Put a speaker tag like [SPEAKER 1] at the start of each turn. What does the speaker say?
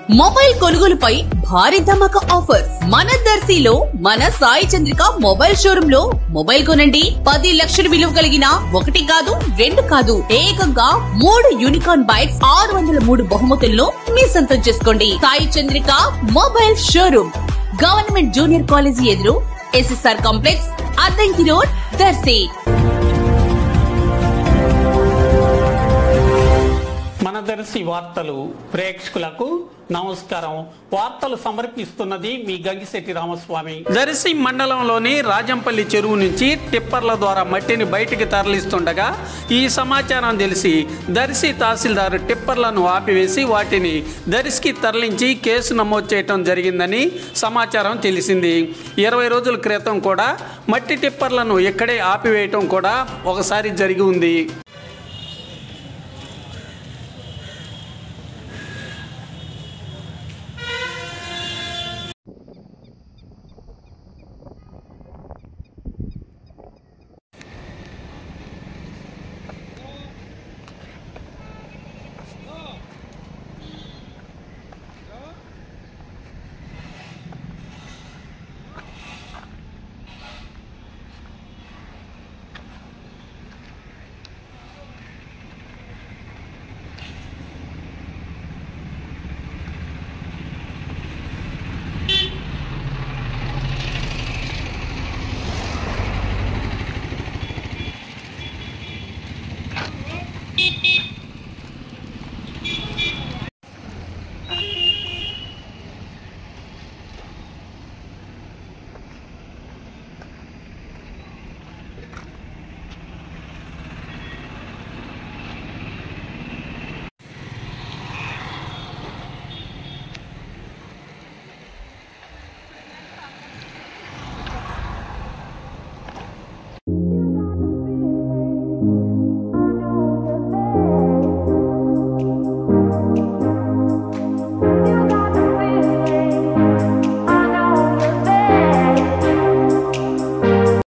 [SPEAKER 1] mobile కొనుగోలుపై భారీ ధమాకా offer మన దర్శిలో మన సాయి చంద్రిక మొబైల్ షోరూమ్ లో మొబైల్ కొనండి పది లక్షల విలువ కలిగిన ఒకటి కాదు రెండు కాదు ఏకంగా మూడు యూనికార్న్ బైక్స్ ఆరు వందల మూడు బహుమతులను మీ సొంతం చేసుకోండి Sai Chandrika mobile showroom government junior college ఎదురు SSR complex Addanki road Darsi
[SPEAKER 2] మన దర్శి వార్తలు ప్రేక్షకులకు నమస్కారం వార్తలు సమర్పిస్తున్నది మీ గంగిశెట్టి రామస్వామి దర్శి మండలంలోని రాజంపల్లి చెరువు నుంచి టిప్పర్ల ద్వారా మట్టిని బయటికి తరలిస్తుండగా ఈ సమాచారం తెలిసి దర్శి తహసీల్దారు టిప్పర్లను ఆపివేసి వాటిని దర్శికి తరలించి కేసు నమోదు చేయడం జరిగిందని సమాచారం తెలిసింది ఇరవై రోజుల క్రితం కూడా మట్టి టిప్పర్లను ఇక్కడే ఆపివేయటం కూడా ఒకసారి జరిగి ఉంది